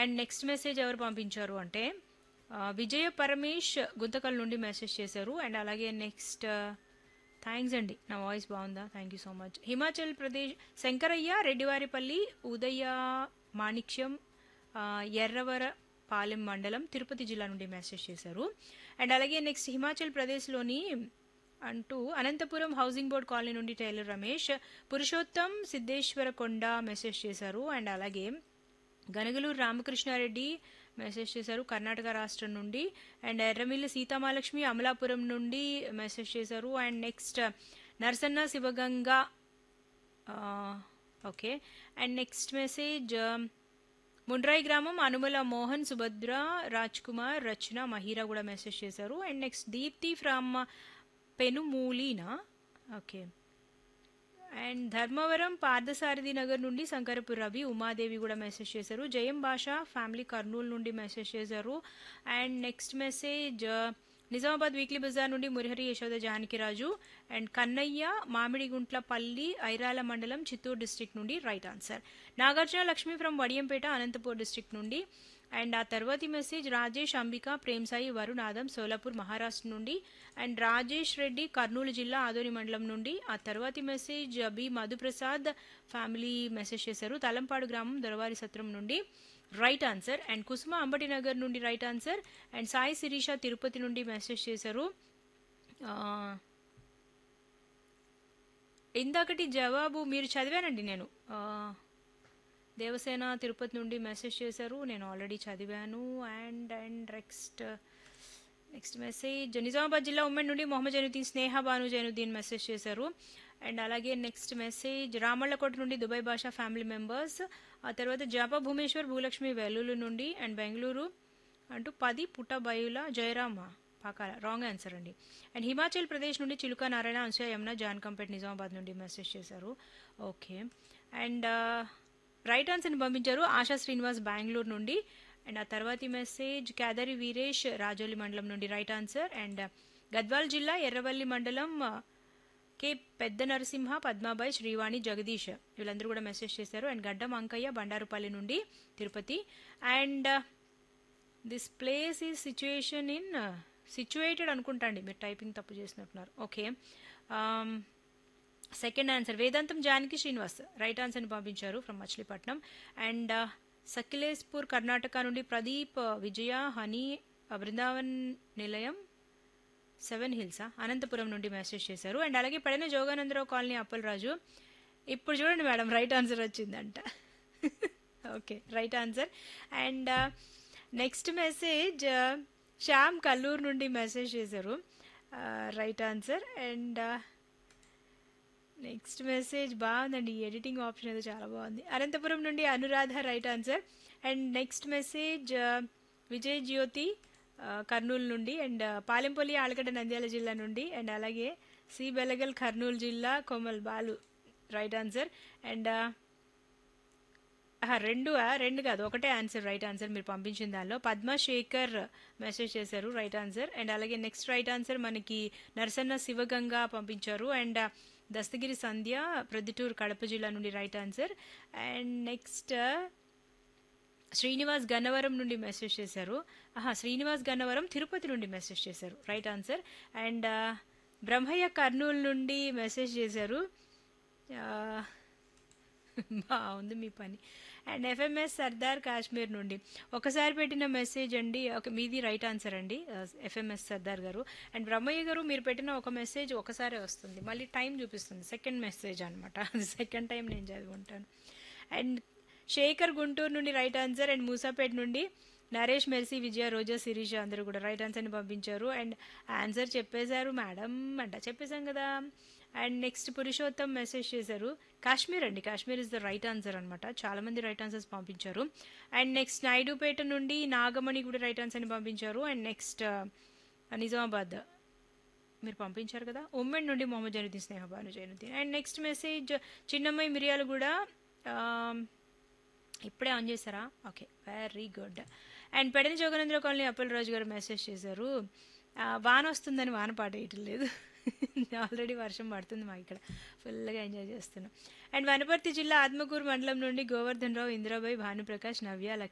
and next message ఎవరు పంపించారు అంటే ఆ, విజయ పరమేష్ గుంతకల్ నుండి మెసేజ్ చేశారు అండ్ అలాగే నెక్స్ట్ థ్యాంక్స్ అండి నా వాయిస్ బాగుందా thank you so much Himachal Pradesh Shankaraiah Reddivaripalli Udaya Manikyam ఆ, ఎర్రవర పాలెం మండలం తిరుపతి జిల్లా నుండి మెసేజ్ చేశారు అండ్ అలాగే నెక్స్ట్ హిమాచల్ ప్రదేశ్లోని అంటూ అనంతపురం హౌసింగ్ బోర్డ్ కాలనీ నుండి టైలర్ రమేష్ పురుషోత్తం సిద్ధేశ్వర కొండ మెసేజ్ చేశారు అండ్ అలాగే గనగలూరు రామకృష్ణారెడ్డి మెసేజ్ చేశారు కర్ణాటక రాష్ట్రం నుండి అండ్ ఎర్రమిల్లి సీతామహాలక్ష్మి అమలాపురం నుండి మెసేజ్ చేశారు and next Narasanna Sivaganga okay and next message Mundrai గ్రామం అనుమల మోహన్ సుభద్ర రాజ్ కుమార్ రచన మహీరా కూడా మెసేజ్ చేశారు and next Deepti from Penumulina okay and Dharmavaram Parthasarathi Nagar నుండి శంకరపుర రవి ఉమాదేవి కూడా మెసేజ్ చేశారు జయం భాష ఫ్యామిలీ కర్నూలు నుండి మెసేజ్ చేశారు and next message Nizamabad weekly bazaar నుండి మురహరి యశోద జానకిరాజు అండ్ కన్నయ్య మామిడిగుంట్లపల్లి ఐరాల మండలం చిత్తూరు డిస్ట్రిక్ట్ నుండి right answer Nagarjuna Lakshmi from Vadiyampeta Anantapur district నుండి అండ్ ఆ తర్వాతి మెసేజ్ రాజేష్ అంబిక ప్రేమ్ సాయి వరుణ్ ఆదం సోలాపూర్ మహారాష్ట్ర నుండి అండ్ రాజేష్ రెడ్డి కర్నూలు జిల్లా ఆదోని మండలం నుండి ఆ తర్వాతి message B Madhuprasad family message చేశారు తలంపాడు గ్రామం దొరవారి సత్రం నుండి right answer and Kusuma Ambati Nagar నుండి right answer and Sai Sirisha Tirupati నుండి మెసేజ్ చేశారు ఆ, ఇందాకటి జవాబు మీరు చదివానండి నేను ఆ, దేవసేన తిరుపతి నుండి మెసేజ్ చేశారు నేను ఆల్రెడీ చదివాను and and next next message Nizamabad జిల్లా ఉమ్మడి నుండి మొహమ్మద్ జైనుద్దీన్ స్నేహ బాను జైనుద్దీన్ మెసేజ్ చేశారు అండ్ అలాగే నెక్స్ట్ మెసేజ్ రామళ్ళకోట నుండి దుబాయ్ భాషా ఫ్యామిలీ మెంబర్స్ ఆ తర్వాత జాపా భూమేశ్వర్ భూలక్ష్మి వెల్లుల్లి నుండి అండ్ బెంగళూరు అంటూ పది పుట్టబయుల జయరామ పాకాల రాంగ్ ఆన్సర్ అండి అండ్ హిమాచల్ ప్రదేశ్ నుండి చిలుక నారాయణ అంశ యమున జాన్ కంపేట్ నిజామాబాద్ నుండి మెసేజ్ చేశారు ఓకే అండ్ రైట్ ఆన్సర్ని పంపించారు ఆశా శ్రీనివాస్ బెంగళూరు నుండి అండ్ ఆ తర్వాతి మెసేజ్ కేదారి వీరేష్ రాజోలి మండలం నుండి రైట్ ఆన్సర్ అండ్ గద్వాల్ జిల్లా ఎర్రవల్లి మండలం ఆ, కే పెద్ద నరసింహ పద్మాబాయ్ శ్రీవాణి జగదీష్ వీళ్ళందరూ కూడా మెసేజ్ చేశారు అండ్ గడ్డం అంకయ్య బండారుపల్లి నుండి తిరుపతి అండ్ దిస్ ప్లేస్ ఈ సిచ్యుయేషన్ ఇన్ సిచ్యువేటెడ్ అనుకుంటా అండి మీరు టైపింగ్ తప్పు చేసినట్టున్నారు ఓకే సెకండ్ ఆన్సర్ వేదాంతం జానకి శ్రీనివాస్ రైట్ ఆన్సర్ని పంపించారు ఫ్రమ్ మచిలీపట్నం అండ్ సకిలేస్పూర్ కర్ణాటక నుండి ప్రదీప్ విజయ హనీ బృందావన్ నిలయం సెవెన్ హిల్సా అనంతపురం నుండి మెసేజ్ చేశారు అండ్ అలాగే పడిన జోగానందరావు కాలనీ అప్పలరాజు ఇప్పుడు చూడండి మేడం రైట్ ఆన్సర్ వచ్చిందంట okay right answer and next message Shyam Kalluru నుండి మెసేజ్ చేశారు right answer and next message బాగుందండి ఈ ఎడిటింగ్ ఆప్షన్ ఏదో చాలా బాగుంది అనంతపురం నుండి Anuradha right answer and next message Vijay Jyothi ఆ, కర్నూలు నుండి అండ్ పాలెంపల్లి ఆలగడ్డ నంద్యాల జిల్లా నుండి అండ్ అలాగే సి బెలగల్ కర్నూలు జిల్లా Komal Balu right answer and ఆహా, రెండు ఆ, రెండు కాదు ఒకటే ఆన్సర్ రైట్ ఆన్సర్ మీరు పంపించిన దానిలో పద్మశేఖర్ మెసేజ్ చేశారు రైట్ ఆన్సర్ అండ్ అలాగే నెక్స్ట్ రైట్ ఆన్సర్ మనకి నరసన్న శివగంగా పంపించారు అండ్ దస్తగిరి సంధ్య ప్రొద్దుటూరు కడప జిల్లా నుండి right answer and next Srinivas Gannavaram నుండి మెసేజ్ చేశారు ఆహా శ్రీనివాస్ గన్నవరం తిరుపతి నుండి మెసేజ్ చేశారు right answer and Brahmaiah Kurnool నుండి మెసేజ్ చేశారు ఆ, బాగుంది మీ పని అండ్ ఎఫ్ఎంఎస్ సర్దార్ కాశ్మీర్ నుండి ఒకసారి పెట్టిన మెసేజ్ అండి ఒక మీది రైట్ ఆన్సర్ అండి ఎఫ్ఎంఎస్ సర్దార్ గారు అండ్ బ్రహ్మయ్య గారు మీరు పెట్టిన ఒక మెసేజ్ ఒకసారి వస్తుంది మళ్ళీ టైం చూపిస్తుంది సెకండ్ మెసేజ్ అనమాట అది సెకండ్ టైం నేను చదువుకుంటాను అండ్ శేఖర్ గుంటూరు నుండి రైట్ ఆన్సర్ అండ్ మూసాపేట్ నుండి నరేష్ మెర్సీ విజయ రోజా శిరీష అందరూ కూడా రైట్ ఆన్సర్ని పంపించారు అండ్ ఆన్సర్ చెప్పేశారు మేడం అంట చెప్పేశాం కదా అండ్ నెక్స్ట్ పురుషోత్తం మెసేజ్ చేశారు కాశ్మీర్ అండి Kashmir is the right answer అనమాట చాలా మంది రైట్ ఆన్సర్స్ పంపించారు అండ్ నెక్స్ట్ నాయుడుపేట నుండి నాగమణి కూడా రైట్ ఆన్సర్ని పంపించారు అండ్ నెక్స్ట్ నిజామాబాద్ మీరు పంపించారు కదా ఉమ్మెన్ నుండి Mohammed Zainuddin Sneha Bhanu Zainuddin and next message Chinnammayi Miriyalu కూడా ఆమ్, ఇప్పుడే ఆన్ చేశారా okay very good and Pedani Joganendra colony Appal Raju garu message చేశారు ఆ, వాన వస్తుందని వాన పాట వేయటం లేదు ఆల్రెడీ వర్షం పడుతుంది మాకు ఇక్కడ ఫుల్గా ఎంజాయ్ చేస్తున్నాం అండ్ వనపర్తి జిల్లా ఆత్మకూరు మండలం నుండి గోవర్ధన్ రావు ఇందిరాబాయి భానుప్రకాష్ నవ్య